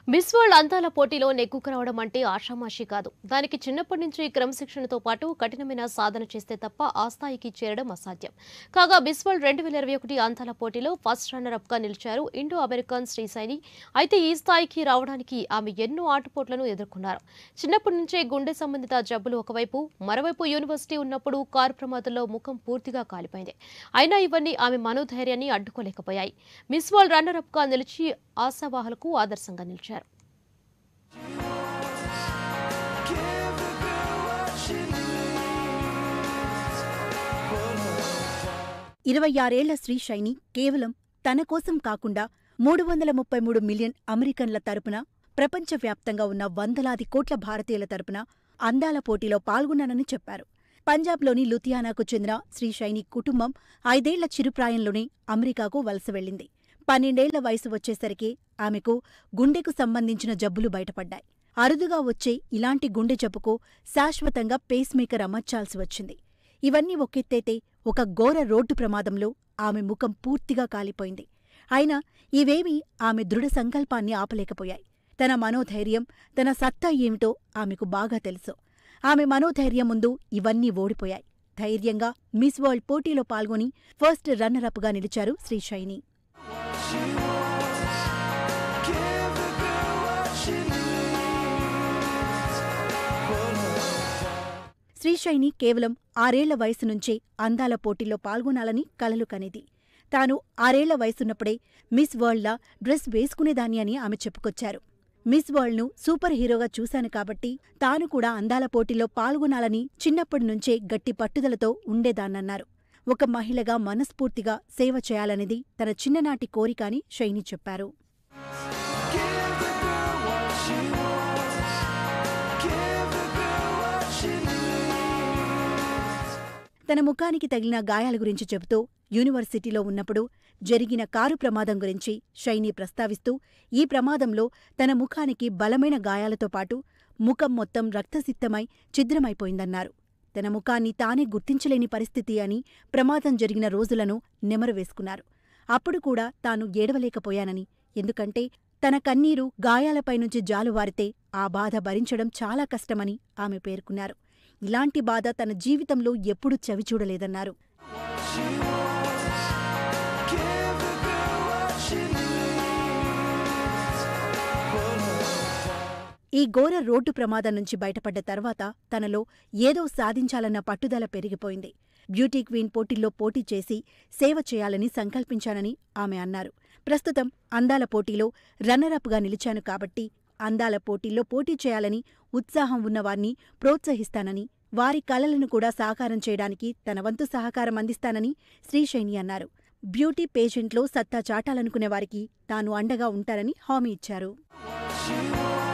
miss world అందాల పోటీలో నెగ్గుకు రావడం అంటే ఆషామాషి కాదు దానికి చిన్నప్పటి నుంచి క్రమశిక్షణతో పాటు కఠినమైన సాధన చేస్తే తప్ప ఆ స్థాయికి చేరడం అసాధ్యం కాగా మిస్ వరల్డ్ రెండు వేల ఇరవై ఒకటి అందాల పోటీలో ఫస్ట్ రన్నర్ అప్ గా నిలిచారు ఇండో అమెరికన్ శ్రీసైని అయితే ఈ స్థాయికి రావడానికి ఆమె ఎన్నో ఆటుపోట్లను ఎదుర్కొన్నారు చిన్నప్పటి నుంచే గుండె సంబంధిత జబ్బులు ఒకవైపు మరోవైపు యూనివర్సిటీ ఉన్నప్పుడు కారు ప్రమాదంలో ముఖం పూర్తిగా కాలిపోయింది అయినా ఇవన్నీ ఆమె మనోధైర్యాన్ని అడ్డుకోలేకపోయాయి మిస్ వరల్డ్ రన్నర్ అప్ గా నిలిచి ఆశావాహులకు ఆదర్శంగా నిలిచారు ఇరవై ఆరేళ్ల శ్రీశైని కేవలం తన కోసం కాకుండా మూడు వందల ముప్పై మూడు మిలియన్ అమెరికన్ల తరపున ప్రపంచవ్యాప్తంగా ఉన్న వందలాది కోట్ల భారతీయుల తరపున అందాల పోటీలో పాల్గొన్నానని చెప్పారు పంజాబ్లోని లుధియానాకు చెందిన శ్రీశైని కుటుంబం ఐదేళ్ల చిరుప్రాయంలోనే అమెరికాకు వలస వెళ్ళింది పన్నెండేళ్ల వయసు వచ్చేసరికి ఆమెకు గుండెకు సంబంధించిన జబ్బులు బయటపడ్డాయి అరుదుగా వచ్చే ఇలాంటి గుండె జబ్బుకు శాశ్వతంగా పేస్మేకర్ అమర్చాల్సి వచ్చింది ఇవన్నీ ఒకెత్తైతే ఒక ఘోర రోడ్డు ప్రమాదంలో ఆమె ముఖం పూర్తిగా కాలిపోయింది అయినా ఇవేమీ ఆమె దృఢ సంకల్పాన్ని ఆపలేకపోయాయి తన మనోధైర్యం తన సత్తా ఏమిటో ఆమెకు బాగా తెలుసు ఆమె మనోధైర్యం ముందు ఇవన్నీ ఓడిపోయాయి ధైర్యంగా మిస్ వరల్డ్ పోటీలో పాల్గొని ఫస్ట్ రన్నర్ అప్గా నిలిచారు శ్రీశైని శ్రీశైని కేవలం ఆరేళ్ల వయసు నుంచే అందాల పోటీల్లో పాల్గొనాలని కలలు కనేది తాను ఆరేళ్ల వయసున్నప్పుడే మిస్ వరల్డ్లా డ్రెస్ వేసుకునేదాన్ని అని ఆమె చెప్పుకొచ్చారు మిస్ వరల్డ్ను సూపర్ హీరోగా చూశాను కాబట్టి తాను కూడా అందాల పోటీలో పాల్గొనాలని చిన్నప్పటి నుంచే గట్టి పట్టుదలతో ఉండేదాన్నన్నారు ఒక మహిళగా మనస్ఫూర్తిగా సేవ చేయాలనేది తన చిన్ననాటి కోరిక అని షైని చెప్పారు తన ముఖానికి తగిలిన గాయాల గురించి చెబుతూ యూనివర్సిటీలో ఉన్నప్పుడు జరిగిన కారు ప్రమాదం గురించి షైనీ ప్రస్తావిస్తూ ఈ ప్రమాదంలో తన ముఖానికి బలమైన గాయాలతో పాటు ముఖం మొత్తం రక్తసిక్తమై ఛిద్రమైపోయిందన్నారు తన ముఖాన్ని తానే గుర్తించలేని పరిస్థితి అని ప్రమాదం జరిగిన రోజులను నెమరువేసుకున్నారు అప్పుడు కూడా తాను ఏడవలేకపోయానని ఎందుకంటే తన కన్నీరు గాయాలపై నుంచి జాలువారితే ఆ బాధ భరించడం చాలా కష్టమని ఆమె పేర్కొన్నారు ఇలాంటి బాధ తన జీవితంలో ఎప్పుడూ చవిచూడలేదన్నారు ఈ ఘోర రోడ్డు ప్రమాదం నుంచి బయటపడ్డ తర్వాత తనలో ఏదో సాధించాలన్న పట్టుదల పెరిగిపోయింది బ్యూటీ క్వీన్ పోటీల్లో పోటీ చేసి సేవ చేయాలని సంకల్పించానని ఆమె అన్నారు ప్రస్తుతం అందాల పోటీలో రన్నరప్గా నిలిచాను కాబట్టి అందాల పోటీల్లో పోటీ చేయాలని ఉత్సాహం ఉన్నవారిని ప్రోత్సహిస్తానని వారి కలలను కూడా సాకారం చేయడానికి తన వంతు సహకారం అందిస్తానని శ్రీశైని అన్నారు బ్యూటీ పేజెంట్లో సత్తా చాటాలనుకునే వారికి తాను అండగా ఉంటానని హామీ ఇచ్చారు